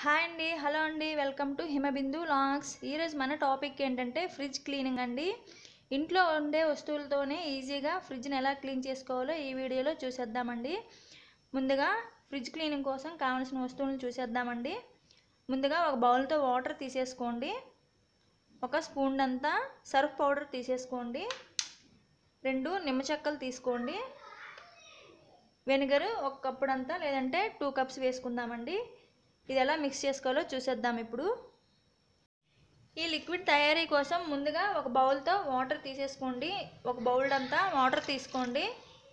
hi అండి hello అండి welcome to Himabindu logs ఈరోజు మన టాపిక్ ఏంటంటే ఫ్రిడ్జ్ క్లీనింగ్ అండి ఇంట్లో ఉండే వస్తువులతోనే ఈజీగా ఫ్రిడ్జ్ని ఎలా క్లీన్ చేసుకోవాలో ఈ వీడియోలో చూసేద్దామండి ముందుగా ఫ్రిడ్జ్ క్లీనింగ్ కోసం కావాల్సిన వస్తువులను చూసేద్దామండి ముందుగా ఒక బౌల్తో వాటర్ తీసేసుకోండి ఒక స్పూన్ అంతా సర్ఫ్ పౌడర్ తీసేసుకోండి రెండు నిమ్మ చెక్కలు తీసుకోండి వెనిగర్ ఒక కప్పుడంతా లేదంటే టూ కప్స్ వేసుకుందామండి ఇది ఎలా మిక్స్ చేసుకోవాలో చూసేద్దాం ఇప్పుడు ఈ లిక్విడ్ తయారీ కోసం ముందుగా ఒక బౌల్తో వాటర్ తీసేసుకోండి ఒక బౌల్ అంతా వాటర్ తీసుకోండి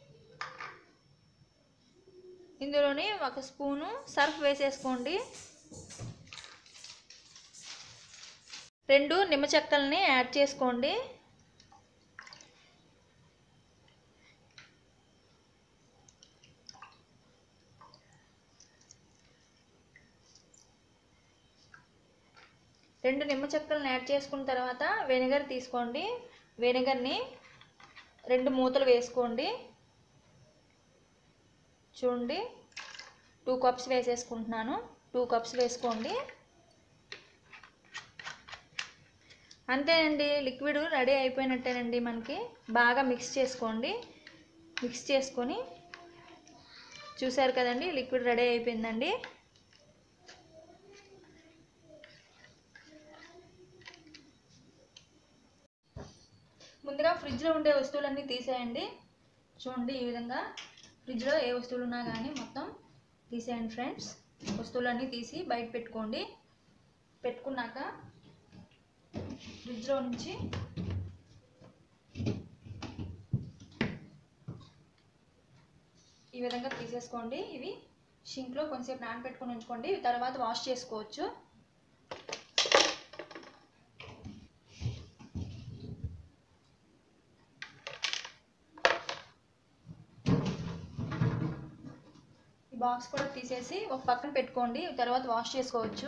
ఇందులోని ఒక స్పూను సర్ఫ్ వేసేసుకోండి రెండు నిమ్మ చెక్కల్ని యాడ్ చేసుకోండి రెండు నిమ్మ చెక్కలను యాడ్ చేసుకున్న తర్వాత వెనిగర్ తీసుకోండి వెనిగర్ని రెండు మూతలు వేసుకోండి చూడండి టూ కప్స్ వేసేసుకుంటున్నాను టూ కప్స్ వేసుకోండి అంతేనండి లిక్విడ్ రెడీ అయిపోయినట్టేనండి మనకి బాగా మిక్స్ చేసుకోండి మిక్స్ చేసుకొని చూసారు కదండి లిక్విడ్ రెడీ అయిపోయిందండి ముందుగా ఫ్రిడ్జ్లో ఉండే వస్తువులన్నీ తీసేయండి చూడండి ఈ విధంగా ఫ్రిడ్జ్లో ఏ వస్తువులు ఉన్నా కానీ మొత్తం తీసేయండి ఫ్రెండ్స్ వస్తువులన్నీ తీసి బయట పెట్టుకోండి పెట్టుకున్నాక ఫ్రిడ్జ్లో నుంచి ఈ విధంగా తీసేసుకోండి ఇవి షింక్లో కొంచెంసేపు నానబెట్టుకొని ఉంచుకోండి తర్వాత వాష్ చేసుకోవచ్చు ఈ బాక్స్ కూడా తీసేసి ఒక పక్కన పెట్టుకోండి తర్వాత వాష్ చేసుకోవచ్చు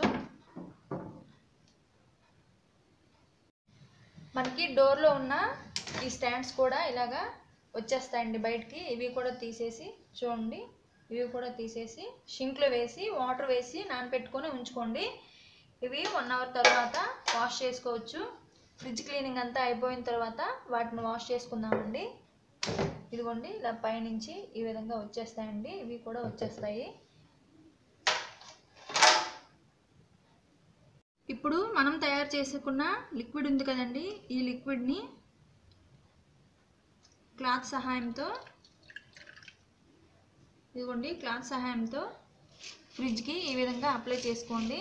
మనకి డోర్లో ఉన్న ఈ స్టాండ్స్ కూడా ఇలాగా వచ్చేస్తాయండి బయటికి ఇవి కూడా తీసేసి చూడండి ఇవి కూడా తీసేసి షింక్లో వేసి వాటర్ వేసి నానబెట్టుకొని ఉంచుకోండి ఇవి వన్ అవర్ తర్వాత వాష్ చేసుకోవచ్చు ఫ్రిడ్జ్ క్లీనింగ్ అంతా అయిపోయిన తర్వాత వాటిని వాష్ చేసుకుందామండి ఇదిగోండి ఇలా పైనుంచి ఈ విధంగా వచ్చేస్తాయండి ఇవి కూడా వచ్చేస్తాయి ఇప్పుడు మనం తయారు చేసుకున్న లిక్విడ్ ఉంది కదండి ఈ లిక్విడ్ని క్లాత్ సహాయంతో ఇదిగోండి క్లాత్ సహాయంతో ఫ్రిడ్జ్కి ఈ విధంగా అప్లై చేసుకోండి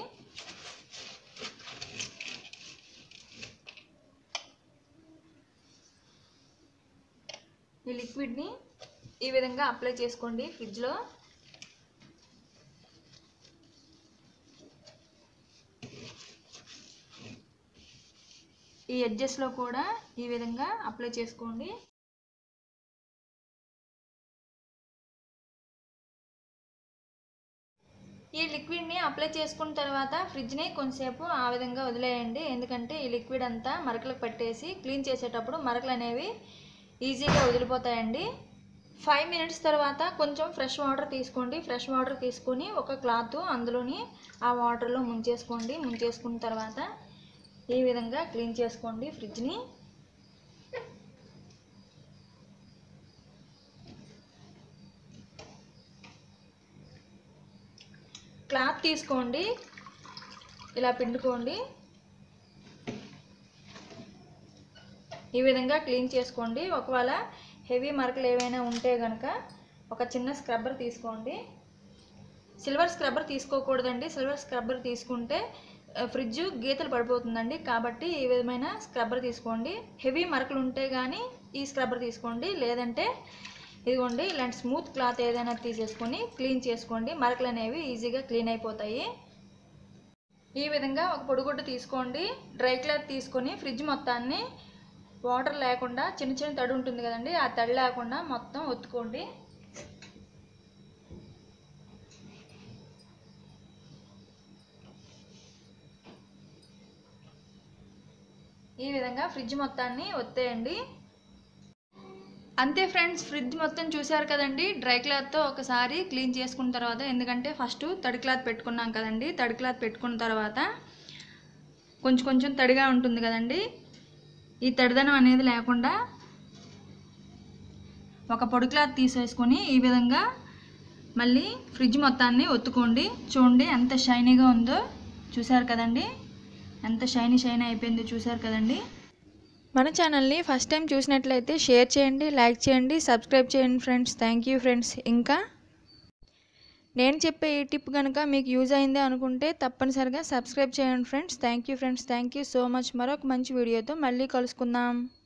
ఈ లిక్విడ్ని ఈ విధంగా అప్లై చేసుకోండి ఫ్రిడ్జ్లో ఈ ఎడ్జెస్లో కూడా ఈ విధంగా అప్లై చేసుకోండి ఈ లిక్విడ్ని అప్లై చేసుకున్న తర్వాత ఫ్రిడ్జ్ని కొంచెంసేపు ఆ విధంగా వదిలేయండి ఎందుకంటే ఈ లిక్విడ్ అంతా మరకలకు పట్టేసి క్లీన్ చేసేటప్పుడు మరకలు అనేవి ఈజీగా వదిలిపోతాయండి ఫైవ్ మినిట్స్ తర్వాత కొంచెం ఫ్రెష్ వాటర్ తీసుకోండి ఫ్రెష్ వాటర్ తీసుకొని ఒక క్లాత్ అందులోని ఆ వాటర్లో ముంచేసుకోండి ముంచేసుకున్న తర్వాత ఈ విధంగా క్లీన్ చేసుకోండి ఫ్రిడ్జ్ని క్లాత్ తీసుకోండి ఇలా పిండుకోండి ఈ విధంగా క్లీన్ చేసుకోండి ఒకవేళ హెవీ మరకలు ఏవైనా ఉంటే కనుక ఒక చిన్న స్క్రబ్బర్ తీసుకోండి సిల్వర్ స్క్రబ్బర్ తీసుకోకూడదండి సిల్వర్ స్క్రబ్బర్ తీసుకుంటే ఫ్రిడ్జ్ గీతలు పడిపోతుందండి కాబట్టి ఈ విధమైన స్క్రబ్బర్ తీసుకోండి హెవీ మరకలు ఉంటే కానీ ఈ స్క్రబ్బర్ తీసుకోండి లేదంటే ఇదిగోండి ఇలాంటి స్మూత్ క్లాత్ ఏదైనా తీసేసుకొని క్లీన్ చేసుకోండి మరకలు అనేవి ఈజీగా క్లీన్ అయిపోతాయి ఈ విధంగా ఒక పొడిగుడ్డ తీసుకోండి డ్రై క్లాత్ తీసుకొని ఫ్రిడ్జ్ మొత్తాన్ని వాటర్ లేకుండా చిన్న చిన్న తడి ఉంటుంది కదండి ఆ తడి లేకుండా మొత్తం ఒత్తుకోండి ఈ విధంగా ఫ్రిడ్జ్ మొత్తాన్ని ఒత్తేయండి అంతే ఫ్రెండ్స్ ఫ్రిడ్జ్ మొత్తం చూశారు కదండి డ్రై క్లాత్తో ఒకసారి క్లీన్ చేసుకున్న తర్వాత ఎందుకంటే ఫస్ట్ తడి క్లాత్ పెట్టుకున్నాం కదండి తడి క్లాత్ పెట్టుకున్న తర్వాత కొంచెం కొంచెం తడిగా ఉంటుంది కదండి ఈ తడిదనం అనేది లేకుండా ఒక పొడి క్లాత్ తీసేసుకొని ఈ విధంగా మళ్ళీ ఫ్రిడ్జ్ మొత్తాన్ని ఒత్తుకోండి చూడండి ఎంత షైనీగా ఉందో చూసారు కదండి ఎంత షైనీ షైనీ అయిపోయిందో చూసారు కదండి మన ఛానల్ని ఫస్ట్ టైం చూసినట్లయితే షేర్ చేయండి లైక్ చేయండి సబ్స్క్రైబ్ చేయండి ఫ్రెండ్స్ థ్యాంక్ యూ ఫ్రెండ్స్ ఇంకా నేను చెప్పే ఈ టిప్ కనుక మీకు యూజ్ అయింది అనుకుంటే తప్పనిసరిగా సబ్స్క్రైబ్ చేయండి friends thank you friends thank you so much మరొక మంచి వీడియోతో మళ్ళీ కలుసుకుందాం